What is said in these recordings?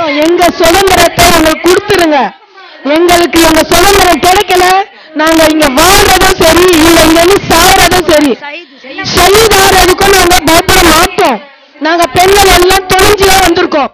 எங்க சுதந்திரத்தை எங்களுக்கு கொடுத்துருங்க எங்களுக்கு எங்க சுதந்திரம் கிடைக்கல நாங்க இங்க வாழ்றதும் சரி இல்ல இங்க இருந்து சாவறதும் சரி ஷஹீதாகிறதுக்கும் நாங்க பயப்பட மாட்டோம் நாங்க பெண்கள் எல்லாம் துணிஞ்சுதான் வந்திருக்கோம்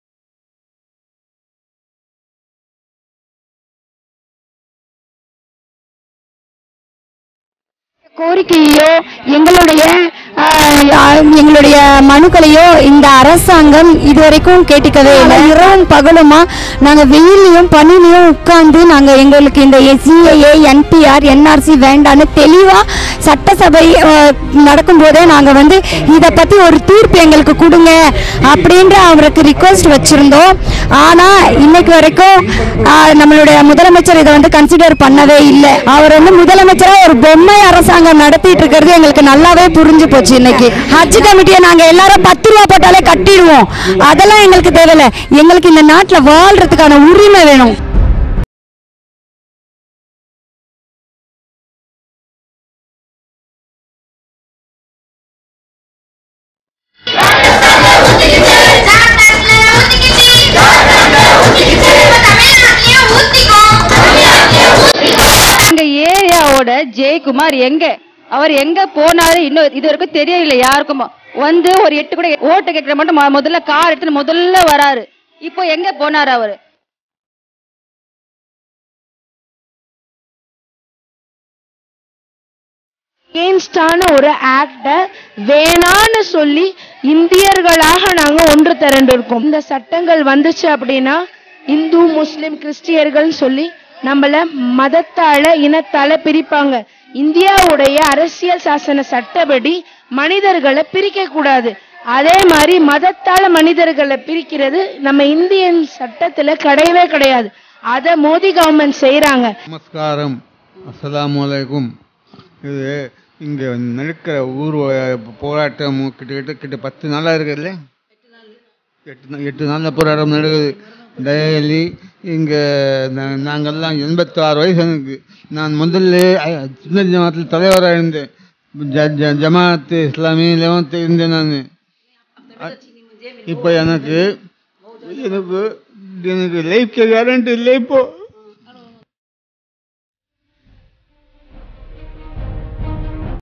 கோரிக்கையோ எங்களுடைய ஆஹ், ஆஹ், எங்களுடைய மனுக்களையோ இந்த அரசாங்கம் இதுவரைக்கும் கேட்டுக்கவே இல்லை இரவும் பகலுமா நாங்க வெயிலையும் பனிலையும் உட்கார்ந்து நாங்க எங்களுக்கு இந்த சிஏஏ என்பிஆர் என்ஆர்சி வேண்டான்னு தெளிவா சட்டசபை ஆஹ், நடக்கும்போதே நாங்க வந்து இதை பத்தி ஒரு தீர்ப்பு எங்களுக்கு கொடுங்க அப்படின்ற அவருக்கு ரிக்வெஸ்ட் வச்சிருந்தோம் ஆனா இன்னைக்கு வரைக்கும் ஆஹ், நம்மளுடைய முதலமைச்சர் இதை வந்து கன்சிடர் பண்ணவே இல்லை அவர் வந்து முதலமைச்சரா ஒரு பொம்மை அரசாங்கம் நடத்திட்டு இருக்கிறது எங்களுக்கு நல்லாவே புரிஞ்சு போச்சு இன்னைக்கு ஹஜ் கமிட்டியை நாங்க எல்லாரும் பத்து ரூபா போட்டாலே கட்டிடுவோம் அதெல்லாம் எங்களுக்கு தேவையில்ல எங்களுக்கு இந்த நாட்டுல வாழ்றதுக்கான உரிமை வேணும் எங்க ஏரியாவோட ஜெயக்குமார் எங்க அவர் எங்க போனாரு இன்னும் இது வரைக்கும் தெரியல யாருக்கும் வந்து ஒரு எட்டு கூட ஓட்டு கேட்கற மட்டும் மொ- முதல்ல கார் எடுத்து முதல்ல வராரு இப்போ எங்க போனாரு அவரு அகேன்ஸ்டான ஒரு ஆக்ட வேணான்னு சொல்லி இந்தியர்களாக நாங்க ஒன்று திரண்டு இருக்கோம் இந்த சட்டங்கள் வந்துச்சு அப்படின்னா இந்து முஸ்லிம் கிறிஸ்டியர்கள் சொல்லி நம்மள மதத்தால இனத்தால பிரிப்பாங்க இந்தியாவுடைய அரசியல் சாசன சட்டப்படி மனிதர்களை பிரிக்க கூடாது அதே மாதிரி மதத்தால மனிதர்களை பிரிக்கிறது நம்ம இந்தியன் சட்டத்துல கிடையவே கிடையாது அத மோடி கவர்மெண்ட் செய்யறாங்க நமஸ்காரம் அஸ்ஸலாமு அலைக்கும் இது இங்கே நடக்கிற ஊர் வ- போராட்டம் கிட்டத்தட்ட கிட்ட பத்து நாளாக இருக்குதுல்ல எட்டு நா- எட்டு நாளில் போராட்டம் நடக்குது டெய்லி இங்கே நாங்கள்லாம் எண்பத்தாறு வயசு எனக்கு நான் முதல்ல அ- சின்ன ஜமாத்தில் தலைவராக இருந்தேன் ஜ ஜ ஜமாத்து இஸ்லாமி லெவன்த்து இருந்தேன் நான் இப்போ எனக்கு எனக்கு எனக்கு லைஃப்க்கு கேரண்டி இல்லை இப்போ